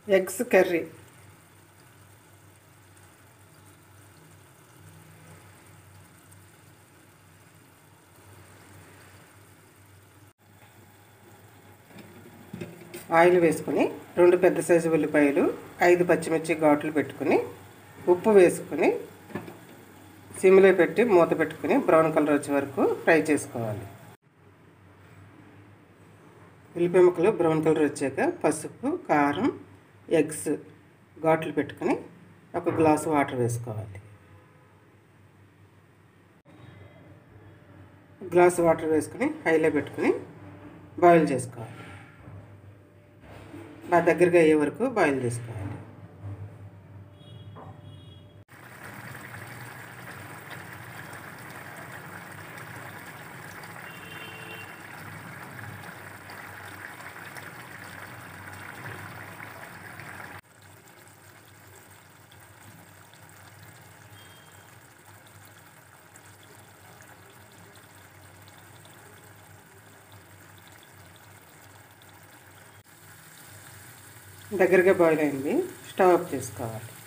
eggs curry oil వేసుకొని రెండు పెద్ద సైజు ఉల్లిపాయలు ఐదు పచ్చిమిర్చి ఘాట్లు పెట్టుకుని ఉప్పు వేసుకుని సిమ్లో పెట్టి మూత పెట్టుకుని బ్రౌన్ కలర్ వచ్చే వరకు ఫ్రై చేసుకోవాలి ఉల్లిపాయ ముక్కలు బ్రౌన్ కలర్ వచ్చాక పసుపు కారం ఎగ్స్ ఘాట్లు పెట్టుకుని ఒక గ్లాసు వాటర్ వేసుకోవాలి గ్లాసు వాటర్ వేసుకుని హైలో పెట్టుకుని బాయిల్ చేసుకోవాలి బాగా దగ్గరగా అయ్యే వరకు బాయిల్ చేసుకోవాలి దగ్గరగా బాయిల్ అయింది స్టవ్ ఆఫ్ చేసుకోవాలి